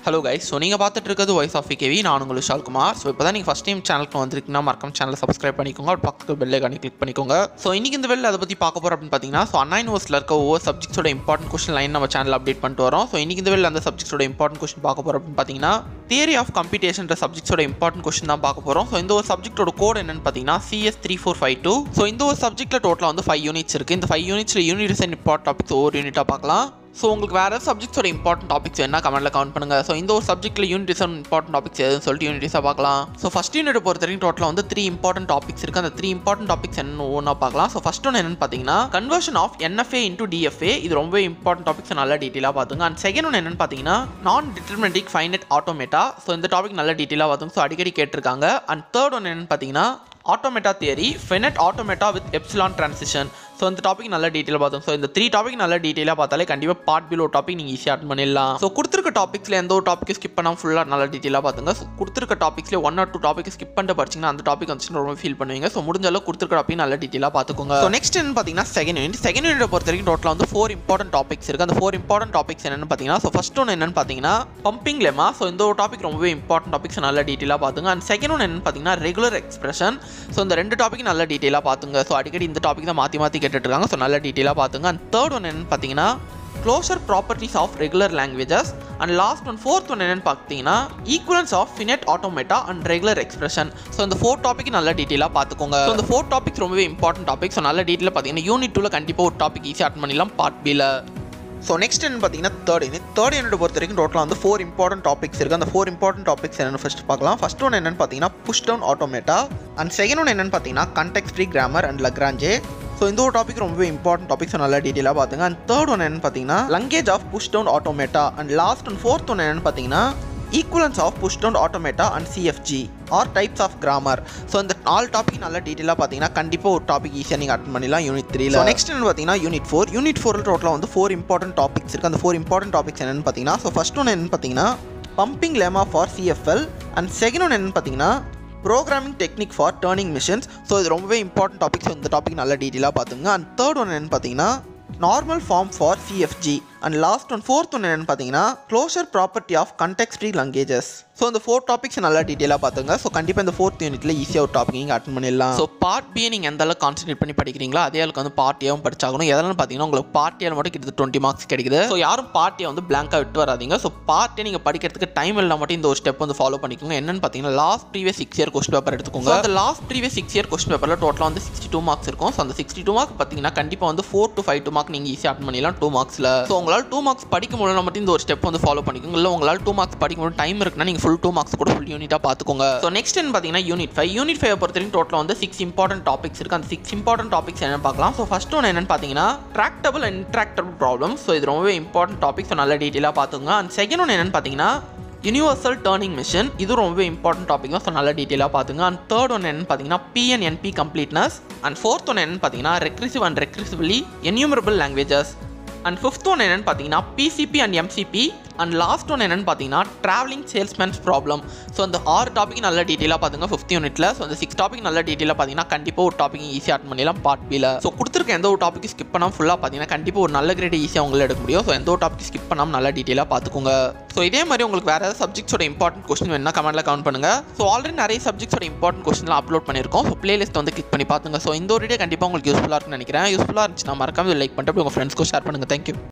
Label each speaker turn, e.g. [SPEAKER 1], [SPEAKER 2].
[SPEAKER 1] hello guys so நீங்கள் பார்த்துட்டு இருக்கிறது வாய்ஸ் ஆஃப் கேவி நான் உங்கள் விஷால் குமார் ஸோ இப்போ தான் நீங்கள் ஃபஸ்ட் டைம் சேனலுக்கு வந்திருக்கீங்கன்னா மறக்காம சேனலை சப்ஸ்கிரைப் பண்ணிக்கோங்க ஒரு பக்கத்து பெல்லை கணி கிளிக் பண்ணிக்கோங்க ஸோ இன்றைக்கி இந்த வெளில அதை பற்றி பார்க்க போகிறோம் அப்படின்னு பார்த்தீங்கன்னா ஸோ அண்ணா யூனிவர்ஸில் இருக்க ஒவ்வொரு சப்ஜெக்ட்ஸோட இம்பார்ட்டன்ட் கொஸ்டின் லைன் நம்ம சேனல் அப்டேட் பண்ணிட்டு வரோம் ஸோ இன்றைக்கி இந்த வெளில அந்த சப்ஜெக்ட்ஸோட இம்பார்ட்டன்ட் கொஸ்டின் பார்க்க போகிறோம் அப்படின்னு பார்த்தீங்கன்னா தியரி ஆஃப் கம்ப்யூட்டேஷன் சப்ஜெக்ட்ஸோட இம்பார்ட்டன்ட் கொஸ்டின் தான் பார்க்க போகிறோம் ஸோ இந்த ஒரு சப்ஜெக்ட்டோட கோட் என்னன்னு பார்த்தீங்கன்னா CS three four five two so இந்த ஒரு சப்ஜெக்ட்டில் டோட்டலாக வந்து ஃபைவ் யூனிட்ஸ் இருக்குது இந்த ஃபைவ் யூனிட்ஸில் யூனிட் டிசைன் இம்பார்ட் டாபிக்ஸ் ஒவ்வொரு யூனிட்டாக பார்க்கலாம் ஸோ உங்களுக்கு வேறு சப்ஜெக்ட்ஸோட இம்பார்ட்டன்ட் டாபிக்ஸ் என்ன கமெண்ட்டில் கவுண்ட் பண்ணுங்கள் ஸோ இந்த ஒரு சப்ஜெக்ட்டில் யூனிட் டிசைன் இம்பார்ட்டன்ட் டாபிக்ஸ் எதுன்னு சொல்லிட்டு யூனிட்ஸாக பார்க்கலாம் ஸோ ஃபஸ்ட் யூனிட் பொறுத்த வரைக்கும் டோட்டலாக வந்து த்ரீ இம்பார்ட்டன்ட் டாபிக்ஸ் இருக்குது அந்த த்ரீ இம்பார்ட்டன்ட் டாபிக்ஸ் என்ன ஒன்றா பார்க்கலாம் ஸோ ஃபஸ்ட் ஒன்று என்னன்னு பார்த்தீங்கன்னா conversion of NFA into DFA இது ரொம்ப இம்பார்ட்டன்ட் டாபிக்ஸ் நல்லா டீட்டெயிலாக பார்த்துங்க அண்ட் செகண்ட் ஒன்று என்னன்னு பார்த்தீங்கன்னா நான் டிட்டர்மெண்டிக் ஃபைனட் ஆட்டோமேட்டா ஸோ இந்த டாபிக் நல்லா டீட்டெயிலாக பார்த்துங்க ஸோ அடிக்கடி கேட்டிருக்காங்க அண்ட் தேர்ட் ஒன்று என்னன்னு பார்த்தீங்கன்னா automata theory finite automata with epsilon transition so இந்த டாபிக் நல்ல டீட்டெயில் பார்த்தோம் ஸோ இந்த த்ரீ டாபிக் நல்ல டீட்டெயிலாக பார்த்தாலே கண்டிப்பாக பார்ட் பிலோ டாபிக் நீங்கள் ஈஸியாக அட்டன் பண்ணிடலாம் ஸோ கொடுத்துருக்க டாபிக்ஸில் எந்த ஒரு டாப்பிக்கும் ஸ்கிப் பண்ணாமல் ஃபுல்லாக நல்லா டீட்டெயிலாக பார்த்துங்க ஸோ கொடுத்துருக்க டாபிக்ஸ்ல one or two topic skip பண்ணிட்டு படிச்சிங்கன்னா அந்த டாபிக் வந்துச்சுன்னு ரொம்ப ஃபீல் பண்ணுவீங்க ஸோ முடிஞ்ச அளவு கொடுத்துருக்க டாபிக் நல்ல டீட்டெயிலாக பார்த்துக்கோங்க ஸோ நெக்ஸ்ட் என்ன பார்த்தீங்கன்னா செகண்ட் யூனிட் செகண்ட் யூனிட் பொறுத்த வரைக்கும் டோட்டலாக வந்து ஃபோர் இம்பார்ட்டன்ட் டாபிக்ஸ் இருக்குது அந்த ஃபோர் இம்பார்ட்டன்ட் டாபிக்ஸ் என்னென்னு பார்த்தீங்கன்னா ஸோ ஃபஸ்ட் ஒன்று என்னென்னு பார்த்தீங்கன்னா பம்பிங் லெமா ஸோ இந்த ஒரு டாபிக் ரொம்பவே இம்பார்ட்டன்ட் டாபிக்ஸ் நல்லா டீட்டெயிலாக பார்த்துங்க அண்ட் செகண்ட் ஒன்று என்னென்னு பார்த்தீங்கன்னா ரெகுலர் எக்ஸ்பிரஷன் ஸோ இந்த ரெண்டு டாபிக் நல்ல டீட்டெயிலாக பார்த்துங்க ஸோ அடிக்கடி இந்த டாபிக் தான் மாற்றி மாற்றி கேட்டுட்டு இருக்காங்க ஸோ நல்ல டீட்டெயிலாக பார்த்துங்க அண்ட் தேர்ட் ஒன் என்னன்னு பார்த்தீங்கன்னா closure properties of regular languages and last one fourth one என்னன்னு பார்த்தீங்கன்னா equivalence of finite automata and regular expression so இந்த ஃபோர் டாபிக் நல்லா டீட்டெயிலாக பார்த்துக்கோங்க ஸோ இந்த ஃபோர் டாபிக்ஸ் ரொம்பவே இம்பார்ட்டன்ட் டாபிக் ஸோ நல்ல டீட்டெயிலாக பார்த்தீங்கன்னா யூனிட் டூவில் கண்டிப்பாக ஒரு டாபிக் ஈஸியாக அட்டன் பண்ணிடலாம் பார்ட் பியில் ஸோ நெக்ஸ்ட் என்ன பார்த்தீங்கன்னா தேர்ட் யூனிட் தேர்ட் யூனிட் பொறுத்த வரைக்கும் டோட்டலாக வந்து ஃபோர் இம்பார்ட்டன்ட் டாபிக்ஸ் இருக்குது அந்த ஃபோர் இம்பார்ட்டன்ட் டாபிக்ஸ் என்னென்னு ஃபஸ்ட் பார்க்கலாம் ஃபர்ஸ்ட் ஒன் என்னென்னு பார்த்தீங்கன்னா push down automata and second one என்னென்னு பார்த்தீங்கன்னா context free grammar and Lagrange so இந்த ஒரு டாபிக் ரொம்பவே இம்பார்ட்டன்ட் டாபிக்ஸ் நல்லா டீட்டெயிலாக பார்த்துங்க அண்ட் தேர்ட் ஒன் என்னென்னு பார்த்தீங்கன்னா language of push down automata and last one fourth one என்னென்னு பார்த்தீங்கன்னா equivalence of push down automata and CFG or types of grammar so இந்த நாலு டாபிக் நல்லா டீட்டெயிலாக பார்த்தீங்கன்னா கண்டிப்பாக ஒரு டாபிக் ஈஸியாக நீங்கள் அட்டன் பண்ணிடலாம் யூனிட் த்ரீல நெக்ஸ்ட் என்ன பார்த்தீங்கன்னா யூனிட் ஃபோர் யூனிட் ஃபோரில் டோட்டலாக வந்து ஃபோர் இம்பார்ட்டன்ட் டாபிக்ஸ் இருக்குது அந்த ஃபோர் இம்பார்ட்டன்ட் டாபிக்ஸ் என்னென்னு பார்த்தீங்கன்னா ஸோ ஃபஸ்ட் ஒன்று என்னன்னு பார்த்தீங்கன்னா pumping lemma for CFL and second ஒன்று என்னன்னு பார்த்தீங்கன்னா programming technique for Turing machines so இது ரொம்பவே இம்பார்ட்டன்ட் டாபிக்ஸ் இந்த டாபிக் நல்லா டீட்டெயிலாக பார்த்துங்க அண்ட் தேர்ட் ஒன் என்னன்னு பார்த்தீங்கன்னா normal form for CFG and last one fourth ஒன்று என்னென்னு பார்த்தீங்கன்னா closure property of context free languages so இந்த ஃபோர் டாபிக்ஸ் நல்லா டீட்டெயிலாக பார்த்துங்க ஸோ கண்டிப்பாக இந்த ஃபோர்த் யூனிட்ல ஈஸியாக ஒரு டாபிக் நீங்கள் அட்டன் பண்ணிடலாம் ஸோ பார்ட் பியை நீங்கள் எந்த அளவுக்கு கான்சன்ட்ரேட் பண்ணி படிக்கிறீங்களோ அதே அளவுக்கு வந்து பார்ட் ஏவும் படிச்சாகணும் எதனால பார்த்தீங்கன்னா உங்களுக்கு பார்ட் ஏல மட்டும் கிட்டத்தட்ட டுவெண்ட்டி மார்க்ஸ் கிடைக்குது ஸோ யாரும் பார்ட் ஏ வந்து பிளாங்காக விட்டு வராதீங்க ஸோ பார்ட் ஏ நீங்கள் படிக்கிறதுக்கு டைம் இல்லை மட்டும் இந்த ஒரு ஸ்டெப் வந்து ஃபாலோ பண்ணிக்கோங்க என்னன்னு பார்த்தீங்கன்னா last previous six year question paper எடுத்துக்கோங்க அந்த last previous six year question பேப்பரில் டோட்டலாக வந்து சிக்ஸ்டி டூ மார்க்ஸ் இருக்கும் ஸோ அந்த சிக்ஸ்டி டூ மார்க் பார்த்தீங்கன்னா கண்டிப்பாக வந்து four to five two mark நீங்கள் ஈஸியாக அட்டன் பண்ணிடலாம் டூ மார்க்ஸில் ஸோ உங்களால் டூ மார்க்ஸ் படிக்க முடியல மட்டும் இந்த ஒரு ஸ்டெப் வந்து ஃபாலோ பண்ணிக்கோங்க இல்லை உங்களால் டூ மார்க்ஸ் படிக்க முடியும் டைம் இருக்குன்னா நீங்கள் ஃபுல் டூ மார்க்ஸ் கூட ஃபுல் யூனிட்டாக பார்த்துக்கோங்க ஸோ நெக்ஸ்ட் என்ன பார்த்தீங்கன்னா யூனிட் ஃபைவ் யூனிட் ஃபைவ் பொறுத்த வரைக்கும் டோட்டலாக வந்து சிக்ஸ் இம்பார்ட்டன்ட் டாபிக்ஸ் இருக்குது அந்த சிக்ஸ் இம்பார்ட்டன்ட் டாபிக்ஸ் என்னன்னு பார்க்கலாம் ஸோ ஃபர்ஸ்ட் ஒன்று என்னன்னு பார்த்தீங்கன்னா tractable and intractable problem so இது ரொம்பவே இம்பார்ட்டன்ட் டாபிக் ஸோ நல்ல டீட்டெயிலாக பார்த்துக்கோங்க அண்ட் செகண்ட் ஒன்று என்னன்னு பார்த்தீங்கன்னா யூனிவர்சல் டேர்னிங் மிஷின் இது ரொம்பவே இம்பார்ட்டன்ட் டாபிக் தான் ஸோ நல்லா டீட்டெயிலாக பார்த்துங்க அண்ட் தேர்ட் ஒன் என்னன்னு பார்த்தீங்கன்னா P N NP completeness and fourth one என்னன்னு பார்த்தீங்கன்னா recursive and recursively enumerable languages and fifth one என்னன்னு பார்த்தீங்கன்னா PCP and MCP and last one என்னன்னு பார்த்தீங்கன்னா ட்ராவலிங் சேல்ஸ்மேன்ஸ் ப்ராப்ளம் ஸோ அந்த ஆறு டாபிக் நல்ல டீட்டெயிலாக பார்த்துங்க ஃபிஃப்த் யூனிட்ல ஸோ அந்த சிக்ஸ் டாபிக் நல்ல டீட்டெயிலாக பார்த்தீங்கன்னா கண்டிப்பாக ஒரு டாபிக் ஈஸியாக அட்டன் பண்ணிடலாம் பார்ட் பியில் ஸோ கொடுத்துருக்க எந்த ஒரு டாபிக் ஸ்கிப் பண்ணாமல் ஃபுல்லாக பார்த்தீங்கன்னா கண்டிப்பாக ஒரு நல்ல கிரேட் ஈஸியாக உங்களை எடுக்க முடியும் ஸோ எந்த ஒரு டாபிக் ஸ்கிப் பண்ணாமல் நல்லா டீட்டெயிலாக பார்த்துக்கோங்க ஸோ இதே மாதிரி உங்களுக்கு வேறு ஏதாவது சப்ஜெக்ட்ஸோட இம்பார்ட்டன்ட் கொஸ்டின் வேணா கமெண்ட்டில் கவுண்ட் பண்ணுங்க ஸோ ஆல்ரெடி நிறைய சப்ஜெக்ட்ஸோட இம்பார்ட்டன்ட் கொஸ்டின்லாம் அப்லோட் பண்ணியிருக்கோம் ஸோ பிளேலிஸ்ட் வந்து கிளிக் பண்ணி பார்த்துங்க ஸோ இந்த ஒரு வீடியோ கண்டிப்பாக உங்களுக்கு யூஸ்ஃபுல்லாக இருக்குன்னு நினைக்கிறேன் யூஸ்ஃபுல்லாக இருந்துச்சுன்னா மறக்காம லைக் பண்ணிட்டு உங்கள் ஃப்ரெண்ட்ஸ்க்கு ஷேர் பண்ணுங்கள் தேங்க்யூ